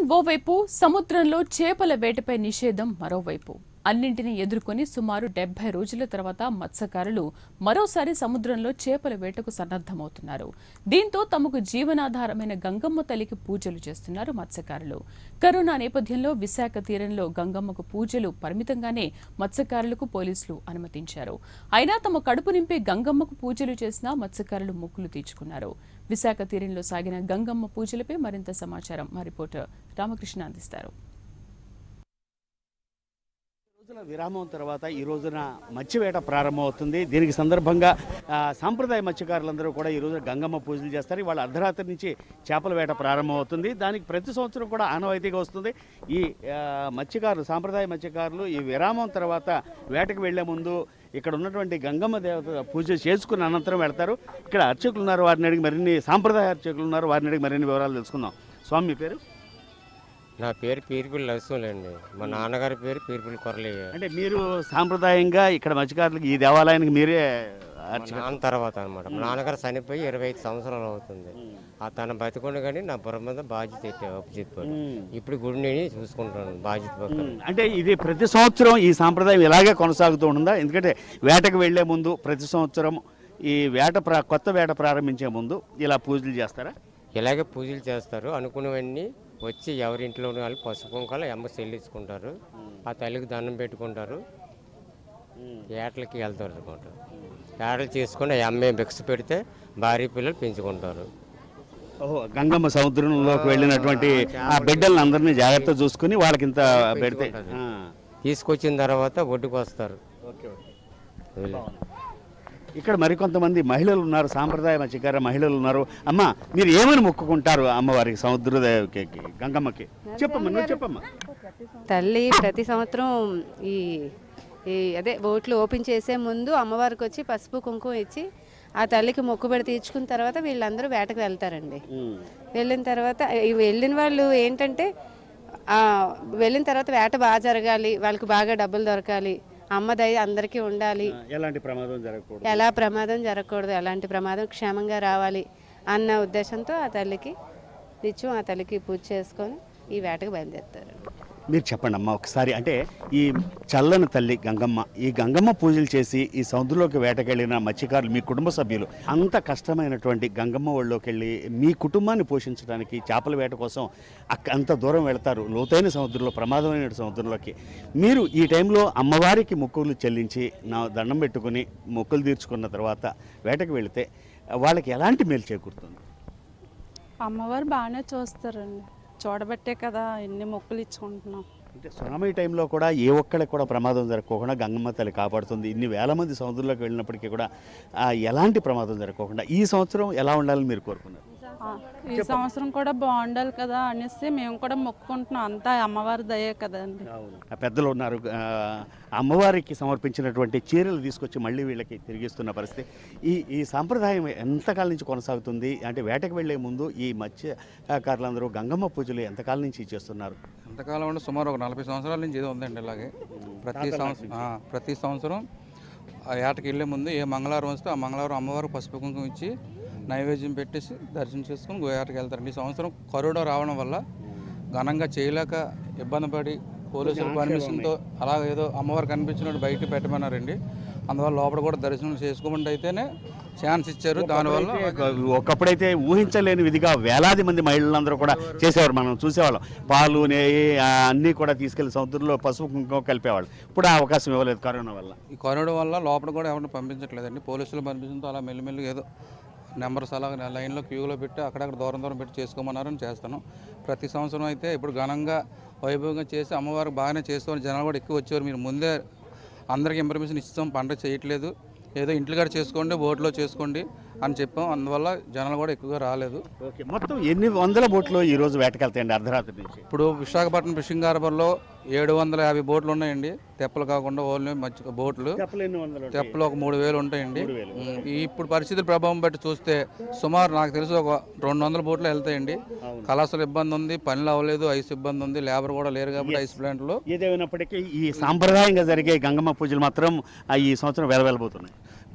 ఓవైపు సముద్రంలో చేపల వేటపై నిషేధం మరోవైపు అన్నింటినీ ఎదుర్కొని సుమారు డెబ్బై రోజుల తర్వాత మత్స్యకారులు మరోసారి సముద్రంలో చేపల వేటకు సన్నద్దమవుతున్నారు దీంతో తమకు జీవనాధారమైన గంగమ్మ తల్లికి పూజలు చేస్తున్నారు మత్స్యకారులు కరోనా నేపథ్యంలో విశాఖ తీరంలో గంగమ్మకు పూజలు పరిమితంగానే మత్స్యకారులకు పోలీసులు అనుమతించారు అయినా తమ కడుపు నింపే గంగమ్మకు పూజలు చేసినా మత్స్యకారులు మొక్కులు తీర్చుకున్నారు విశాఖ తీరంలో సాగిన గంగమ్మ పూజలపై మరింత సమాచారం మా రిపోర్టర్ రామకృష్ణ అందిస్తారు రోజుల విరామం తర్వాత ఈ రోజున మత్స్యవేట ప్రారంభమవుతుంది దీనికి సందర్భంగా ఆ, సాంప్రదాయ మత్స్యకారులందరూ కూడా ఈ రోజున గంగమ్మ పూజలు చేస్తారు ఇవాళ అర్ధరాత్రి నుంచి చేపల వేట ప్రారంభమవుతుంది దానికి ప్రతి సంవత్సరం కూడా ఆనవాయితీగా వస్తుంది ఈ ఆ, మత్స్యకారులు సాంప్రదాయ మత్స్యకారులు ఈ విరామం తర్వాత వేటకు వెళ్లే ముందు ఇక్కడ ఉన్నటువంటి గంగమ్మ దేవత పూజ చేసుకున్న అనంతరం వెళ్తారు ఇక్కడ అర్చకులు ఉన్నారు వారిని అడిగి మరిన్ని సాంప్రదాయ అర్చకులు ఉన్నారు వారిని అడిగి మరిన్ని వివరాలు తెలుసుకుందాం స్వామి మీ పేరు నా పేరు పీరిపిల్లి నరసింహులండి మా నాన్నగారి పేరు పీరిపిల్లి కొరలయ్య అంటే మీరు సాంప్రదాయంగా ఇక్కడ మత్స్యకారులకు ఈ దేవాలయానికి మీరే మా అర్చక నాన్న తర్వాత అనమాట మా నాన్నగారు చనిపోయి ఇరవై ఐదు సంవత్సరాలు అవుతుంది ఆ తన బతికుండా కానీ నా బుర్ర మీద బాధ్యత ఎత్తే అప్పచెప్పాడు ఇప్పుడు గుడి నేను చూసుకుంటాను బాధ్యత పక్కన అంటే ఇది ప్రతి సంవత్సరం ఈ సాంప్రదాయం ఇలాగే కొనసాగుతూ ఉందా ఎందుకంటే వేటకు వెళ్లే ముందు ప్రతి సంవత్సరం ఈ వేట ప్రా కొత్త వేట ప్రారంభించే ముందు ఇలా పూజలు చేస్తారా ఇలాగే పూజలు చేస్తారు అనుకున్నవన్నీ వచ్చి ఎవరింట్లో ఉన్న వాళ్ళు పసుపు కుంకాలు ఎమ్మ చెల్లించుకుంటారు ఆ తల్లికి దండం పెట్టుకుంటారు ఏటలకి వెళ్తారు అనమాట ఏటలు చేసుకుని ఆ అమ్మే భిక్ష పెడితే భార్య పిల్లలు పెంచుకుంటారు ఓహో గంగమ్మ సముద్రంలోకి వెళ్ళినటువంటి ఆ బిడ్డలను అందరినీ జాగ్రత్త చూసుకుని వాళ్ళకి ఇంత పెడితే ఆ. తీసుకొచ్చిన తర్వాత ఒడ్డుకు వస్తారు వెళ్ళి. ఇక్కడ మరికొంతమంది మహిళలు ఉన్నారు సాంప్రదాయ మత్స్యకార మహిళలు ఉన్నారు అమ్మ మీరు ఏమని మొక్కుకుంటారు అమ్మవారికి సముద్ర దేవకి గంగమ్మకి చెప్పమ్మా నువ్వు చెప్పమ్మా తల్లి ప్రతి సంవత్సరం ఈ ఈ అదే ఓట్లు ఓపెన్ చేసే ముందు అమ్మవారికి వచ్చి పసుపు కుంకుమ ఇచ్చి ఆ తల్లికి మొక్కుబడి తీర్చుకున్న తర్వాత వీళ్ళందరూ వేటకు వెళ్తారండి వెళ్ళిన తర్వాత ఈ వెళ్ళిన వాళ్ళు ఏంటంటే ఆ, వెళ్ళిన తర్వాత వేట బాగా జరగాలి వాళ్ళకి బాగా డబ్బులు దొరకాలి అమ్మ దయ అందరికీ ఉండాలి ఎలాంటి ప్రమాదం జరగకూడదు ఎలా ప్రమాదం జరగకూడదు ఎలాంటి ప్రమాదం క్షేమంగా రావాలి అన్న ఉద్దేశంతో ఆ తల్లికి నిత్యం ఆ తల్లికి పూజ చేసుకొని ఈ వేటకు బయలుదేరుతారు మీరు చెప్పండి అమ్మా ఒకసారి అంటే ఈ చల్లని తల్లి గంగమ్మ ఈ గంగమ్మ పూజలు చేసి ఈ సముద్రంలోకి వేటకెళ్ళిన మత్స్యకారులు మీ కుటుంబ సభ్యులు అంత కష్టమైనటువంటి గంగమ్మ ఒళ్ళోకి వెళ్ళి మీ కుటుంబాన్ని పోషించడానికి చేపల వేట కోసం అక్క అంత దూరం వెళ్తారు లోతైన సముద్రంలో ప్రమాదమైన సముద్రంలోకి మీరు ఈ టైంలో అమ్మవారికి మొక్కులు చెల్లించి నా దండం పెట్టుకుని మొక్కులు తీర్చుకున్న తర్వాత వేటకు వెళితే వాళ్ళకి ఎలాంటి మేలు చేకూరుతుంది అమ్మవారు బాగానే చూస్తారండి చూడబట్టే కదా ఎన్ని మొక్కులు ఇచ్చుకుంటున్నాం అంటే సునామీ టైంలో కూడా ఏ ఒక్కరికి కూడా ప్రమాదం జరగకోకుండా గంగమ్మ తల్లి కాపాడుతుంది ఇన్ని వేల మంది సముద్రంలోకి వెళ్ళినప్పటికీ కూడా ఆ, ఎలాంటి ప్రమాదం జరగకోకుండా ఈ సంవత్సరం ఎలా ఉండాలని మీరు కోరుకున్నారు ఆ, ఈ సంవత్సరం కూడా బాగుండాలి కదా అనేసి మేము కూడా మొక్కుకుంటున్నాం అంతా అమ్మవారి దయే కదండి ఆ పెద్దలు ఉన్నారు ఆ, అమ్మవారికి సమర్పించినటువంటి చీరలు తీసుకొచ్చి మళ్ళీ వీళ్ళకి తిరిగిస్తున్న పరిస్థితి ఈ ఈ సాంప్రదాయం ఎంతకాలం నుంచి కొనసాగుతుంది అంటే వేటకు వెళ్లే ముందు ఈ మత్స్యకారులందరూ గంగమ్మ పూజలు ఎంతకాలం నుంచి చేస్తున్నారు ఎంతకాలం అంటే సుమారు ఒక నలభై సంవత్సరాల నుంచి ఏదో ఉందండి ఇలాగే ప్రతి సంవత్సరం ఆ, ప్రతి సంవత్సరం ఆ ఏటకి వెళ్ళే ముందు ఏ మంగళవారం వస్తే ఆ మంగళవారం అమ్మవారు పసుపు కుంకుమ ఇచ్చి నైవేద్యం పెట్టేసి దర్శనం చేసుకుని గోయాటకి వెళ్తారండి ఈ సంవత్సరం కరోనా రావడం వల్ల ఘనంగా చేయలేక ఇబ్బంది పడి పోలీసుల పర్మిషన్తో అలా ఏదో అమ్మవారు కనిపించినట్టు బయట పెట్టమన్నారండి అందువల్ల లోపల కూడా దర్శనం చేసుకోమంటే అయితేనే ఛాన్స్ ఇచ్చారు దానివల్ల ఒకప్పుడైతే- ఒకప్పుడైతే ఊహించలేని విధిగా వేలాది మంది మహిళలందరూ కూడా చేసేవారు మనం చూసేవాళ్ళం పాలు నెయ్యి ఆ, అన్నీ కూడా తీసుకెళ్లి సముద్రంలో పసుపు కుంకుమ కలిపేవాళ్ళు ఇప్పుడు ఆ అవకాశం ఇవ్వలేదు కరోనా వల్ల ఈ కరోనా వల్ల లోపల కూడా ఎవరిని పంపించట్లేదండి పోలీసులు పర్మిషన్తో అలా మెల్లిమెల్లిగా ఏదో నెంబర్స్ అలా లైన్లో క్యూలో పెట్టి అక్కడక్కడ దూరం దూరం పెట్టి చేసుకోమన్నారని చేస్తాను ప్రతి సంవత్సరం అయితే ఇప్పుడు ఘనంగా వైభవంగా చేసి అమ్మవారు బాగానే చేసేవారు జనాలు కూడా ఎక్కువ వచ్చేవారు మీరు ముందే అందరికీ ఇన్ఫర్మేషన్ ఇస్తాం పండుగ చేయట్లేదు ఏదో ఇంట్లో కూడా చేసుకోండి బోట్లో చేసుకోండి అని చెప్పాం అందువల్ల జనాలు కూడా ఎక్కువగా రాలేదు ఓకే మొత్తం ఎన్ని వందల బోట్లు ఈ రోజు వేటకెళ్తాయండి అర్ధరాత్రి నుంచి ఇప్పుడు విశాఖపట్నం ఫిషింగ్ హార్బర్లో ఏడు వందల యాభై బోట్లు ఉన్నాయండి తెప్పలు కాకుండా ఓన్లీ మధ్య బోట్లు తెప్పలు ఒక మూడు వేలు ఉంటాయండి ఉమ్, ఈ ఇప్పుడు పరిస్థితుల ప్రభావం బట్టి చూస్తే సుమారు నాకు తెలిసి ఒక రెండు వందల బోట్లు వెళ్తాయండి కళాశాల ఇబ్బంది ఉంది పనులు అవ్వలేదు ఐస్ ఇబ్బంది ఉంది లేబర్ కూడా లేరు కాబట్టి ఐస్ ప్లాంట్లో ఏదేమైనప్పటికీ ఈ సాంప్రదాయంగా జరిగే గంగమ్మ పూజలు మాత్రం ఆ, ఈ సంవత్సరం వెలవెలబోతున్నాయి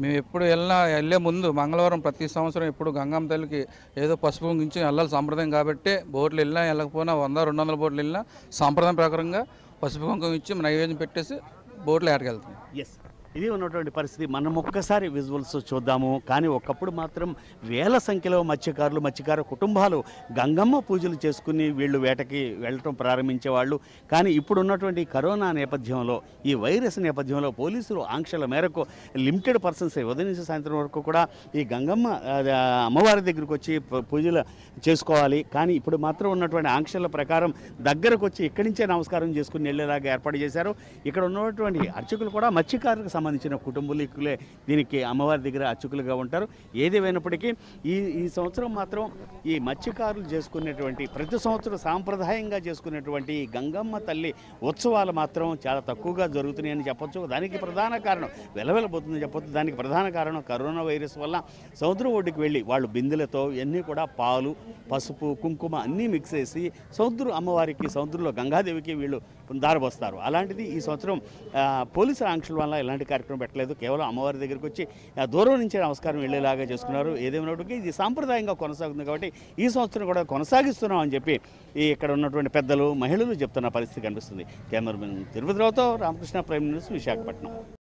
మేము ఎప్పుడు వెళ్ళినా వెళ్ళే ముందు మంగళవారం ప్రతి సంవత్సరం ఎప్పుడు గంగమ్మ తల్లికి ఏదో పసుపు కుంగించి వెళ్ళాలి సాంప్రదాయం కాబట్టి బోట్లు వెళ్ళినా వెళ్ళకపోయినా వంద రెండు వందల బోట్లు వెళ్ళినా సాంప్రదాయం ప్రకారంగా పసుపు కుంకుమ ఇచ్చి నైవేద్యం పెట్టేసి బోట్లు ఏటకెళ్తాం ఎస్ ఇది ఉన్నటువంటి పరిస్థితి మనం ఒక్కసారి విజువల్స్ చూద్దాము కానీ ఒకప్పుడు మాత్రం వేల సంఖ్యలో మత్స్యకారులు మత్స్యకార కుటుంబాలు గంగమ్మ పూజలు చేసుకుని వీళ్ళు వేటకి వెళ్ళటం ప్రారంభించేవాళ్ళు కానీ ఇప్పుడు ఉన్నటువంటి కరోనా నేపథ్యంలో ఈ వైరస్ నేపథ్యంలో పోలీసులు ఆంక్షల మేరకు లిమిటెడ్ పర్సన్స్ ఉదయం నుంచి సాయంత్రం వరకు కూడా ఈ గంగమ్మ ఆ, అమ్మవారి దగ్గరికి వచ్చి ప- పూజలు చేసుకోవాలి కానీ ఇప్పుడు మాత్రం ఉన్నటువంటి ఆంక్షల ప్రకారం దగ్గరకు వచ్చి ఇక్కడి నుంచే నమస్కారం చేసుకుని వెళ్ళేలాగా ఏర్పాటు చేశారు ఇక్కడ ఉన్నటువంటి అర్చకులు కూడా మత్స్యకారులకు సంబంధించిన కుటుంబీకులే దీనికి అమ్మవారి దగ్గర అర్చకులుగా ఉంటారు ఏదేమైనప్పటికీ ఈ ఈ సంవత్సరం మాత్రం ఈ మత్స్యకారులు చేసుకునేటువంటి ప్రతి సంవత్సరం సాంప్రదాయంగా చేసుకునేటువంటి ఈ గంగమ్మ తల్లి ఉత్సవాలు మాత్రం చాలా తక్కువగా జరుగుతున్నాయని చెప్పొచ్చు దానికి ప్రధాన కారణం వెలవెలబోతుందని చెప్పొచ్చు దానికి ప్రధాన కారణం కరోనా వైరస్ వల్ల సముద్రం ఒడ్డుకి వెళ్ళి వాళ్ళు బిందెలతో ఇవన్నీ కూడా పాలు పసుపు కుంకుమ అన్నీ మిక్స్ చేసి సముద్రం అమ్మవారికి సముద్రంలో గంగాదేవికి వీళ్ళు దారబోస్తారు అలాంటిది ఈ సంవత్సరం ఆ, పోలీసుల ఆంక్షల వల్ల ఎలాంటి కార్యక్రమం పెట్టలేదు కేవలం అమ్మవారి దగ్గరికి వచ్చి ఆ, దూరం నుంచి నమస్కారం వెళ్ళేలాగా చేసుకున్నారు ఏదేమైనప్పటికీ ఇది సాంప్రదాయంగా కొనసాగుతుంది కాబట్టి ఈ సంవత్సరం కూడా కొనసాగిస్తున్నాం అని చెప్పి ఈ ఇక్కడ ఉన్నటువంటి పెద్దలు మహిళలు చెప్తున్న పరిస్థితి కనిపిస్తుంది కెమెరామెన్ తిరుపతిరావుతో రామకృష్ణ ప్రైమ్ న్యూస్ విశాఖపట్నం